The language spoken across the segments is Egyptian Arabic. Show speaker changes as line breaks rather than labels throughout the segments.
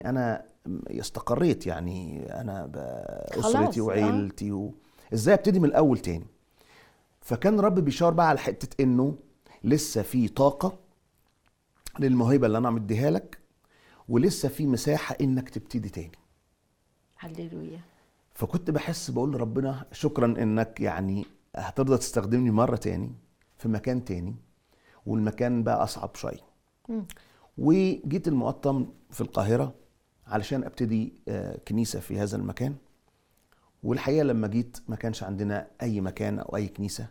انا استقريت يعني انا
خلاص،
باسرتي
آه.
وعيلتي و... ازاي ابتدي من الاول تاني فكان الرب بيشاور بقى على حته انه لسه في طاقه للموهبه اللي انا مديها لك ولسه في مساحه انك تبتدي تاني
هللويا
فكنت بحس بقول لربنا شكرا انك يعني هترضى تستخدمني مره تاني في مكان تاني والمكان بقى اصعب شويه
مم.
وجيت المقطم في القاهره علشان ابتدي آه، كنيسه في هذا المكان والحقيقه لما جيت ما كانش عندنا اي مكان او اي كنيسه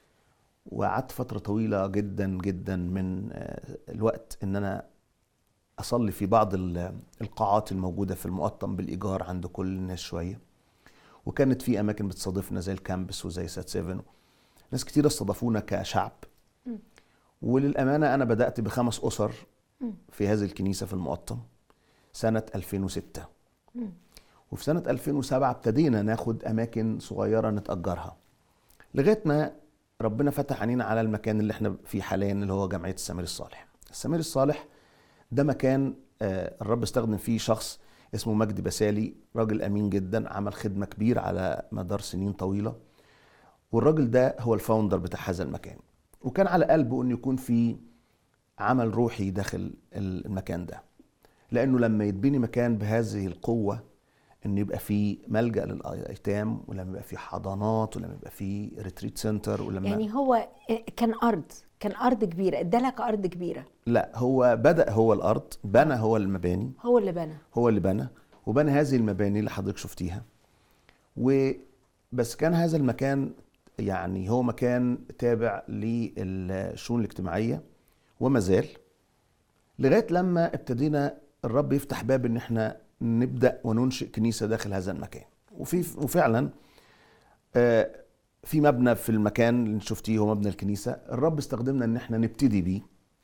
وقعدت فتره طويله جدا جدا من آه، الوقت ان انا اصلي في بعض ال- القاعات الموجوده في المقطم بالايجار عند كل الناس شويه وكانت في اماكن بتستضيفنا زي الكامبس وزي سات سيفن ناس كتير استضافونا كشعب
مم.
وللامانه انا بدات بخمس اسر
مم.
في هذه الكنيسه في المقطم سنه 2006
مم.
وفي سنه 2007 ابتدينا ناخد اماكن صغيره نتاجرها لغايه ما ربنا فتح علينا على المكان اللي احنا فيه حاليا اللي هو جمعيه السمير الصالح السمير الصالح ده مكان آه، الرب استخدم فيه شخص اسمه مجدي بسالي راجل امين جدا عمل خدمه كبيره على مدار سنين طويله والراجل ده هو الفاوندر بتاع هذا المكان وكان على قلبه انه يكون في عمل روحي داخل المكان ده لانه لما يتبني مكان بهذه القوه ان يبقى فيه ملجا للايتام ولما يبقى فيه حضانات ولما يبقى فيه ريتريت سنتر ولما
يعني هو كان ارض كان ارض كبيره ادالك ارض كبيره
لا هو بدا هو الارض بنى هو المباني
هو اللي بنى
هو اللي بنى وبنى هذه المباني اللي حضرتك شفتيها و بس كان هذا المكان يعني هو مكان تابع للشؤون الاجتماعيه وما زال لغايه لما ابتدينا الرب يفتح باب ان احنا نبدا وننشئ كنيسه داخل هذا المكان وفي وفعلا آه، في مبنى في المكان اللي شفتيه هو مبنى الكنيسه الرب استخدمنا ان احنا نبتدي بيه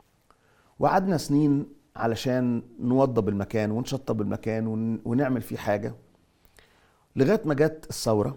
وقعدنا سنين علشان نوضب المكان ونشطب المكان ون- ونعمل فيه حاجه لغايه ما جت الثوره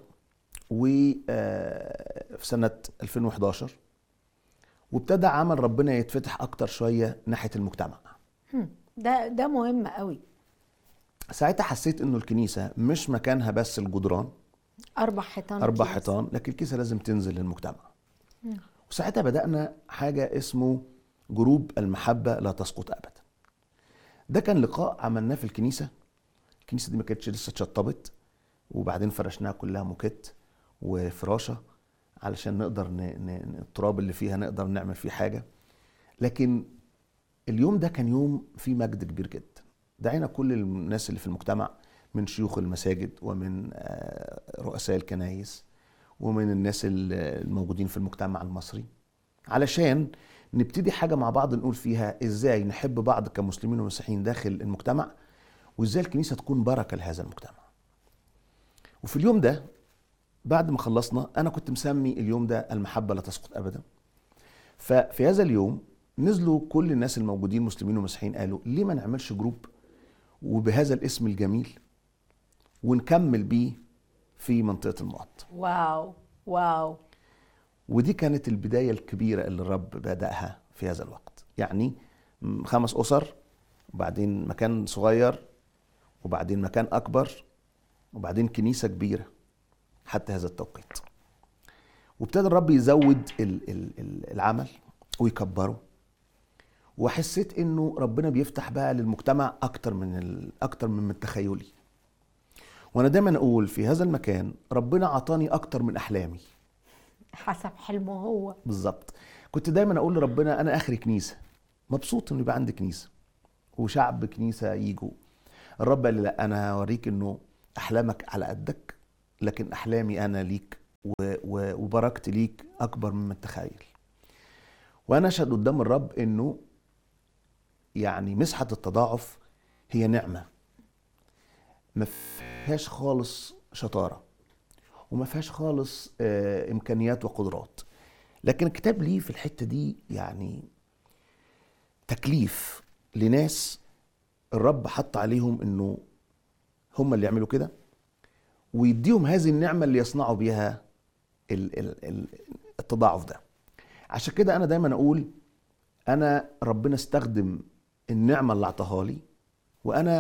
وفي سنه 2011 وابتدى عمل ربنا يتفتح اكتر شويه ناحيه المجتمع
هم، ده ده مهم قوي
ساعتها حسيت انه الكنيسه مش مكانها بس الجدران
اربع حيطان
اربع
كنيسة.
حيطان لكن الكنيسه لازم تنزل للمجتمع
مم.
وساعتها بدانا حاجه اسمه جروب المحبه لا تسقط ابدا ده كان لقاء عملناه في الكنيسه الكنيسه دي ما كانتش لسه اتشطبت وبعدين فرشناها كلها موكيت وفراشه علشان نقدر ن... ن... التراب اللي فيها نقدر نعمل فيه حاجه لكن اليوم ده كان يوم فيه مجد كبير جدا دعينا كل الناس اللي في المجتمع من شيوخ المساجد ومن آه، رؤساء الكنايس ومن الناس ال- الموجودين في المجتمع المصري علشان نبتدي حاجة مع بعض نقول فيها ازاي نحب بعض كمسلمين ومسيحيين داخل المجتمع وازاي الكنيسة تكون بركة لهذا المجتمع وفي اليوم ده بعد ما خلصنا انا كنت مسمي اليوم ده المحبة لا تسقط ابدا ففي هذا اليوم نزلوا كل الناس الموجودين مسلمين ومسيحيين قالوا ليه ما نعملش جروب وبهذا الاسم الجميل ونكمل بيه في منطقة المقط
واو واو
ودي كانت البداية الكبيرة اللي الرب بدأها في هذا الوقت يعني م- خمس أسر وبعدين مكان صغير وبعدين مكان أكبر وبعدين كنيسة كبيرة حتى هذا التوقيت وابتدى الرب يزود ال- ال- ال- العمل ويكبره وحسيت انه ربنا بيفتح بقى للمجتمع اكتر من ال... اكتر من من تخيلي وانا دايما اقول في هذا المكان ربنا عطاني اكتر من احلامي
حسب حلمه هو
بالظبط كنت دايما اقول لربنا انا اخري كنيسه مبسوط انه يبقى عندي كنيسه وشعب كنيسه يجوا الرب قال لي لا انا هوريك انه احلامك على قدك لكن احلامي انا ليك و- و- وبركتي ليك اكبر مما تتخيل وانا اشهد قدام الرب انه يعني مسحه التضاعف هي نعمه ما فيهاش خالص شطاره وما فيهاش خالص آه، امكانيات وقدرات لكن الكتاب ليه في الحته دي يعني تكليف لناس الرب حط عليهم انه هم اللي يعملوا كده ويديهم هذه النعمه اللي يصنعوا بيها ال- ال- ال- التضاعف ده عشان كده انا دايما اقول انا ربنا استخدم النعمه اللي اعطاها لي وانا